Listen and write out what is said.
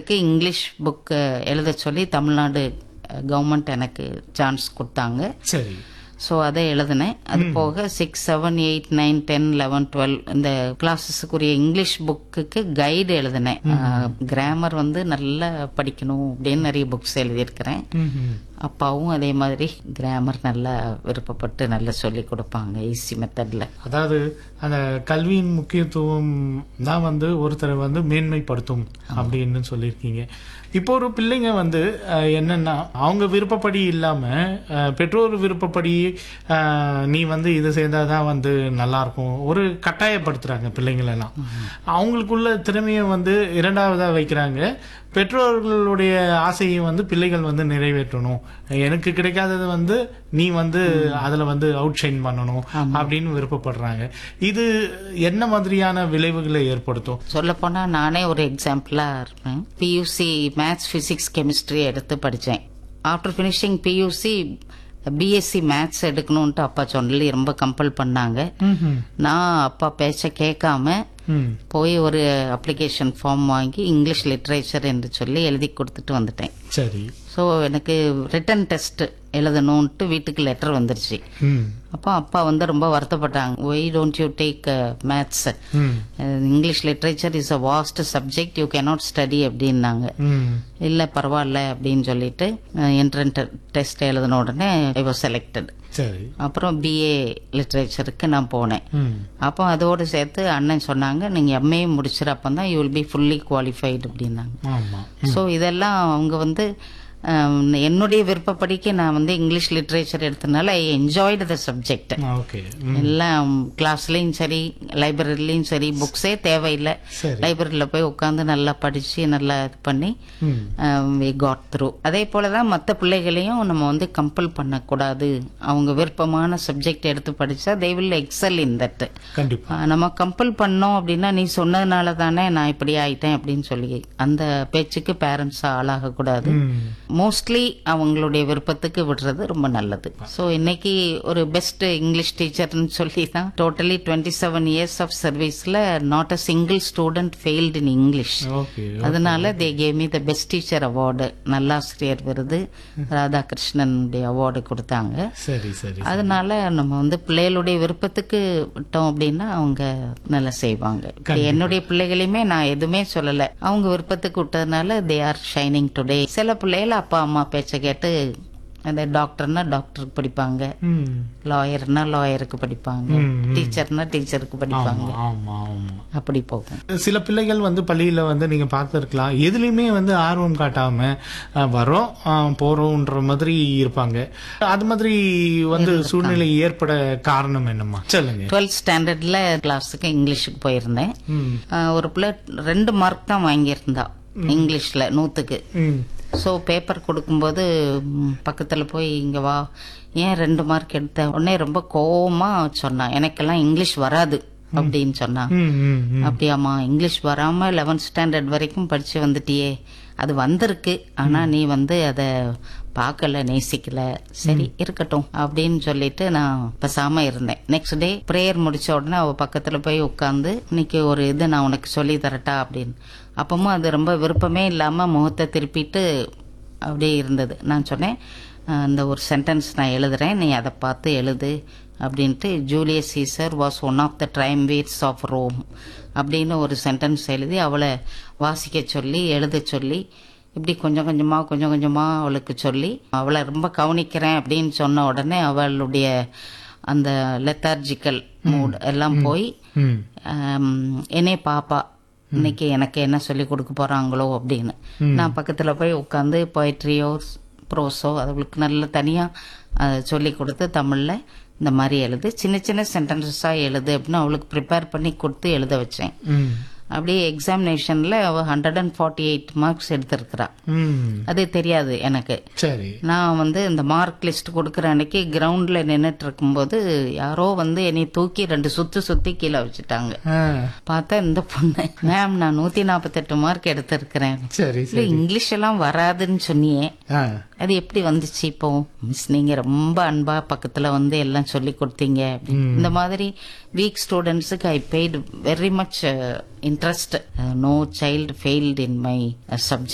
சப்ஜெக்ட்டுக்கு English book எழுத சொல்லி தமிழ்நாடு கவர்மெண்ட் எனக்கு சான்ஸ் கொடுத்தாங்க சரி ஸோ அதை எழுதினேன் அது போக six seven eight nine ten eleven twelve இந்த கிளாஸஸுக்குரிய இங்கிலீஷ் புக்குக்கு கைடு எழுதினேன் கிராமர் வந்து நல்லா படிக்கணும் அப்படின்னு நிறைய புக்ஸ் எழுதியிருக்கிறேன் ம்ஹும். அப்பாவும் அதே மாதிரி கிராமர் நல்லா விருப்பப்பட்டு நல்லா சொல்லி கொடுப்பாங்க ஈஸி மெத்தடில் அதாவது அந்த கல்வியின் முக்கியத்துவம் தான் வந்து ஒருத்தரை வந்து மேன்மைப்படுத்தும் அப்படின்னு சொல்லியிருக்கீங்க இப்போ ஒரு பிள்ளைங்க வந்து அஹ், என்னன்னா அவங்க விருப்பப்படி இல்லாம அஹ், பெற்றோர் விருப்பப்படி அஹ், நீ வந்து இது செய்தாதான் வந்து நல்லா இருக்கும் ஒரு கட்டாயப்படுத்துறாங்க பிள்ளைங்களெல்லாம் அவங்களுக்குள்ள திறமையை வந்து இரண்டாவதா வைக்கிறாங்க பெற்றோர்களுடைய ஆசையை வந்து பிள்ளைகள் வந்து நிறைவேற்றணும் எனக்கு கிடைக்காதது வந்து நீ வந்து அதுல வந்து அவுட் ஷைன் பண்ணணும் அப்படின்னு விருப்பப்படுறாங்க இது என்ன மாதிரியான விளைவுகளை ஏற்படுத்தும் சொல்லப்போனால் நானே ஒரு எக்ஸாம்பிளாக இருப்பேன் பியூசி மேத்ஸ் ஃபிசிக்ஸ் கெமிஸ்ட்ரி எடுத்து படித்தேன் after finishing PUC BSc maths எடுக்கணும்ட்டு அப்பா சொல்லி ரொம்ப கம்பல் பண்ணாங்க நான் அப்பா பேச்ச கேட்காம ம். போய் ஒரு அப்ளிகேஷன் ஃபார்ம் வாங்கி இங்கிலீஷ் லிட்ரேச்சர் என்று சொல்லி எழுதி கொடுத்துட்டு வந்துட்டேன் சரி ஸோ எனக்கு ரிட்டன் டெஸ்ட் எழுதணும்ட்டு வீட்டுக்கு லெட்டர் வந்துருச்சு ம். அப்போ அப்பா வந்து ரொம்ப வருத்தப்பட்டாங்க why don't you take maths ம். English literature is a vast subject you cannot study அப்படின்னாங்க ம். இல்லை பரவாயில்ல அப்படின்னு சொல்லிட்டு என்ட்ரன் டெஸ்ட் எழுதின உடனே ஐ வாஸ் செலக்டட் சரி அப்புறம் பிஏ லிட்ரேச்சருக்கு நான் போனேன் ம். அப்போ அதோடு சேர்த்து அண்ணன் சொன்னாங்க நீங்கள் எம்ஏ முடிச்சிட அப்போ தான் you will be fully qualified அப்படின்னாங்க ஆமா ஸோ இதெல்லாம் அவங்க வந்து ஹம், என்னுடைய விருப்பப்படிக்கு நான் வந்து இங்கிலீஷ் லிட்ரேச்சர் எடுத்தனால I enjoyed the subject okay எல்லாம் கிளாஸ்லயும் சரி லைப்ரரிலையும் சரி புக்ஸே தேவையில்லை சரி லைப்ரரியில் போய் உட்காந்து நல்லா படிச்சு நல்லா இது பண்ணி ம். வி காட் த்ரூ அதே போல தான் மற்ற பிள்ளைகளையும் நம்ம வந்து கம்பல் பண்ணக்கூடாது அவங்க விருப்பமான சப்ஜெக்ட் எடுத்து படிச்சா they will excel in that கண்டிப்பா நம்ம கம்பல் பண்ணோம் அப்படின்னா நீ சொன்னதுனால தானே நான் இப்படி ஆயிட்டேன் அப்படின்னு சொல்லி அந்த பேச்சுக்கு பேரண்ட்ஸ் ஆளாகக்கூடாது ம். மோஸ்ட்லி அவங்களுடைய விருப்பத்துக்கு விடுறது ரொம்ப நல்லது ஸோ இன்னைக்கு ஒரு பெஸ்ட் இங்கிலீஷ் டீச்சர்னு சொல்லி தான் totally twenty seven years of சர்வீஸ்ல not a single student failed in English okay அதனால they gave me the best teacher award நல்லாசிரியர் விருது ராதாகிருஷ்ணனுடைய அவார்டு கொடுத்தாங்க சரி சரி அதனால நம்ம வந்து பிள்ளைகளுடைய விருப்பத்துக்கு விட்டோம் அப்படின்னா அவங்க நல்லா செய்வாங்க இப்ப என்னுடைய பிள்ளைகளையுமே நான் எதுவுமே சொல்லல அவங்க விருப்பத்துக்கு விட்டதுனால தே ஆர் ஷைனிங் டுடே சில பிள்ளைகள் அப்பா அம்மா பேச்ச கேட்டு அந்த டாக்டர்னா டாக்டருக்கு படிப்பாங்க ம். லாயர்னா லாயருக்கு படிப்பாங்க ம், ம். டீச்சர்னா டீச்சருக்கு படிப்பாங்க ஆமா ஆமா ஆமா அப்படி போகும் சில பிள்ளைகள் வந்து பள்ளியில வந்து நீங்க பார்த்துருக்கலாம் எதுலயுமே வந்து ஆர்வம் காட்டாம அஹ், வரோம் அஹ், போறோம்ன்ற மாதிரி இருப்பாங்க அது மாதிரி வந்து சூழ்நிலை ஏற்பட காரணம் என்னம்மா சொல்லுங்க டுவெல்த் ஸ்டாண்டர்ட்ல கிளாஸுக்கு இங்கிலீஷுக்கு போயிருந்தேன் ம். ஆஹ் ஒரு பிள்ளை ரெண்டு மார்க் தான் வாங்கியிருந்தா இங்கிலீஷ்ல நூத்துக்கு ம். ஸோ பேப்பர் கொடுக்கும்போது ம், பக்கத்துல போய் இங்க வா ஏன் ரெண்டு மார்க் எடுத்த உடனே ரொம்ப கோவமா சொன்னான் எனக்கெல்லாம் இங்கிலீஷ் வராது அப்படின்னு சொன்னான் ம், ம், ம். அப்படியாம்மா இங்கிலீஷ் வராம லெவன்த் ஸ்டாண்டர்ட் வரைக்கும் படிச்சு வந்துட்டியே அது வந்திருக்கு ஆனா நீ வந்து அத பார்க்கல நேசிக்கல சரி இருக்கட்டும் அப்படின்னு சொல்லிட்டு நான் பேசாம இருந்தேன் நெக்ஸ்ட் டே ப்ரேயர் முடிச்ச உடனே அவ பக்கத்துல போய் உட்காந்து இன்னைக்கு ஒரு இது நான் உனக்கு சொல்லி தரட்டா அப்படின்னு அப்பவும் அது ரொம்ப விருப்பமே இல்லாம முகத்தை திருப்பிட்டு அப்படியே இருந்தது நான் சொன்னேன் "அஹ், இந்த ஒரு சென்டென்ஸ் நான் எழுதுறேன் நீ அதை பார்த்து எழுது அப்படின்ட்டு Julius Caesar was one of the triumvirs of Rome அப்படின்னு ஒரு சென்டென்ஸ் எழுதி அவளை வாசிக்க சொல்லி எழுத சொல்லி இப்படி கொஞ்சம் கொஞ்சமா கொஞ்சம் கொஞ்சமா அவளுக்கு சொல்லி அவளை ரொம்ப கவனிக்கிறேன் அப்படின்னு சொன்ன உடனே அவளுடைய அந்த லெத்தார்ஜிக்கல் மூட் எல்லாம் போய் ம். ஆம், என்னே பாப்பா இன்னைக்கு எனக்கு என்ன சொல்லி கொடுக்க போறாங்களோ அப்படின்னு நான் பக்கத்துல போய் உட்காந்து போய்ட்ரியோ ப்ரோஸோ அவளுக்கு நல்ல தனியா அதை சொல்லி கொடுத்து தமிழ்ல இந்த மாதிரி எழுது சின்ன சின்ன சென்டென்சஸா எழுது அப்படின்னு அவளுக்கு ப்ரிப்பேர் பண்ணி கொடுத்து எழுத வச்சேன் ம். அப்படியே எக்ஸாமினேஷன்ல அவ hundred and forty eight marks எடுத்திருக்கிறா ம். அது தெரியாது எனக்கு சரி நான் வந்து இந்த மார்க் லிஸ்ட் கொடுக்குற அன்னைக்கு கிரவுண்ட்ல நின்னுட்டு இருக்கும்போது யாரோ வந்து என்னை தூக்கி ரெண்டு சுத்து சுத்தி கீழே வச்சுட்டாங்க ஆ. பார்த்தா இந்த பொண்ணு மேம் நான் நூத்தி நாற்பத்தெட்டு மார்க் எடுத்திருக்கிறேன் சரி இல்ல சரி இங்கிலீஷ் எல்லாம் வராதுன்னு சொன்னியே ஆ. அது எப்படி வந்துச்சு இப்போ மிஸ் நீங்க ரொம்ப அன்பா பக்கத்துல வந்து எல்லாம் சொல்லி கொடுத்தீங்க இந்த மாதிரி வீக் ஸ்டூடெண்ட்ஸுக்கு I paid very much interest no child failed in my subject